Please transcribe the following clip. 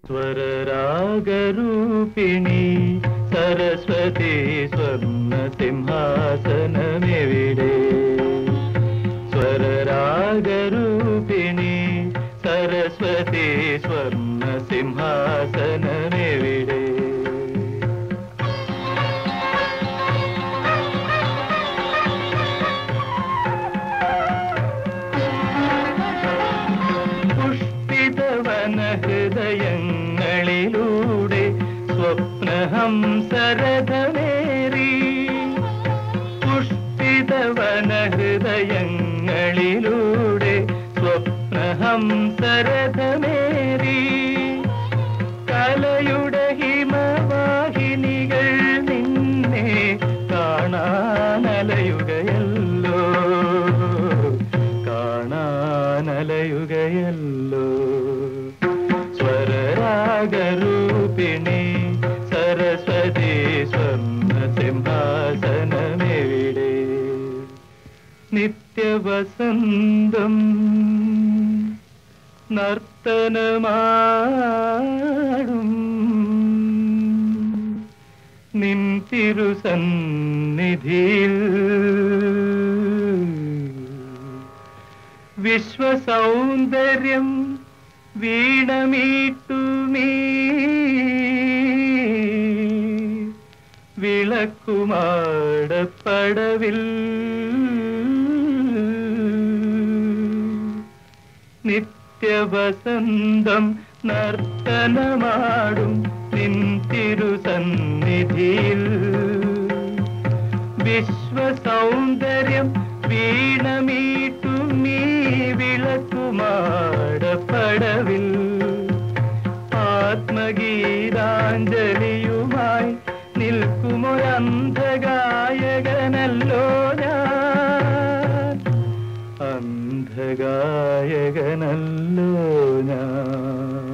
സ്വരരാഗരൂപിണി സരസ്വതി സ്വർണ്ണ സിംഹാസനമെവിടെ സ്വരരാഗരൂപിണി സരസ്വതി സ്വർണ്ണ സിംഹാസനമെവിടെ പുഷ്പിതവന ഹൃദയങ്ങളിലൂടെ സ്വപ്നഹംസരഥമേറി പുഷ്പിതവന ഹൃദയങ്ങളിലൂടെ സ്വപ്നഹംസരഥമേറി കലയുടെ ഹിമവാഹിനികൾ നിന്നെ കാണാനലയുകയല്ലോ കാണാനലയുകയല്ലോ സ്വരരാഗരൂപിണി സരസ്വതി സ്വർണ്ണ സിംഹാസനമെവിടെ നിത്യവസന്തം നർത്തനമാടും നിൻ തിരുസന്നിധിയിൽ വിശ്വസൗന്ദര്യം വീണമീട്ടുമീ വിളക്കുമാടപ്പടവിൽ നിത്യവസന്തം നർത്തനമാടും നിൻ തിരുസന്നിധിയിൽ വിശ്വസൗന്ദര്യം വീണമീട്ടുമീ വിളക്കുമാടപ്പടവിൽ ആത്മഗീതാഞ്ജലിയുമായി നിൽക്കുമൊരന്ധഗായകനല്ലോ ഞാൻ അന്ധഗായകനല്ലോ ഞാൻ